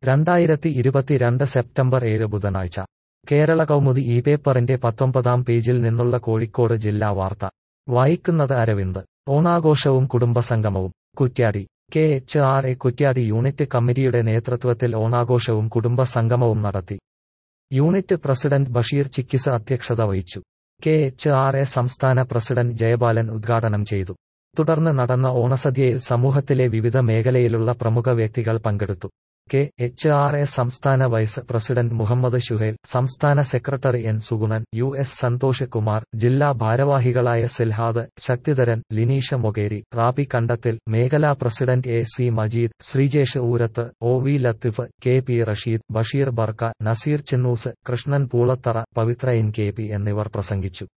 രണ്ടായിരത്തി ഇരുപത്തിരണ്ട് സെപ്റ്റംബർ ഏഴ് ബുധനാഴ്ച കേരള കൗമുദി ഈ പേപ്പറിന്റെ പത്തൊമ്പതാം പേജിൽ നിന്നുള്ള കോഴിക്കോട് ജില്ലാ വാർത്ത വായിക്കുന്നത് അരവിന്ദ് ഓണാഘോഷവും കുടുംബസംഗമവും Kuttiady K H R A Kuttiady unit കമ്മിറ്റിയുടെ നേതൃത്വത്തിൽ ഓണാഘോഷവും കുടുംബസംഗമവും നടത്തി യൂണിറ്റ് പ്രസിഡന്റ് ബഷീർ ചിക്കിസ് അധ്യക്ഷത വഹിച്ചു കെ എച്ച് ആർ എ സംസ്ഥാന പ്രസിഡന്റ് ജയബാലൻ ഉദ്ഘാടനം ചെയ്തു തുടർന്ന് നടന്ന ഓണസദ്യയിൽ സമൂഹത്തിലെ വിവിധ മേഖലയിലുള്ള പ്രമുഖ വ്യക്തികൾ പങ്കെടുത്തു കെ എച്ച് ആർ എ സംസ്ഥാന വൈസ് പ്രസിഡന്റ് മുഹമ്മദ് ഷുഹേൽ സംസ്ഥാന secretary N Sugunan U S Santhosh Kumar ജില്ലാ ഭാരവാഹികളായ സിൽഹാദ് ശക്തിധരൻ ലിനീഷ മൊകേരി റാബി കണ്ടത്തിൽ മേഖലാ president A C Majeed Sreejesh Urath O V Latheef K P Rasheed Basheer Barka Naseer Chinnus Krishnan Poolathara Pavithra N K P എന്നിവർ പ്രസംഗിച്ചു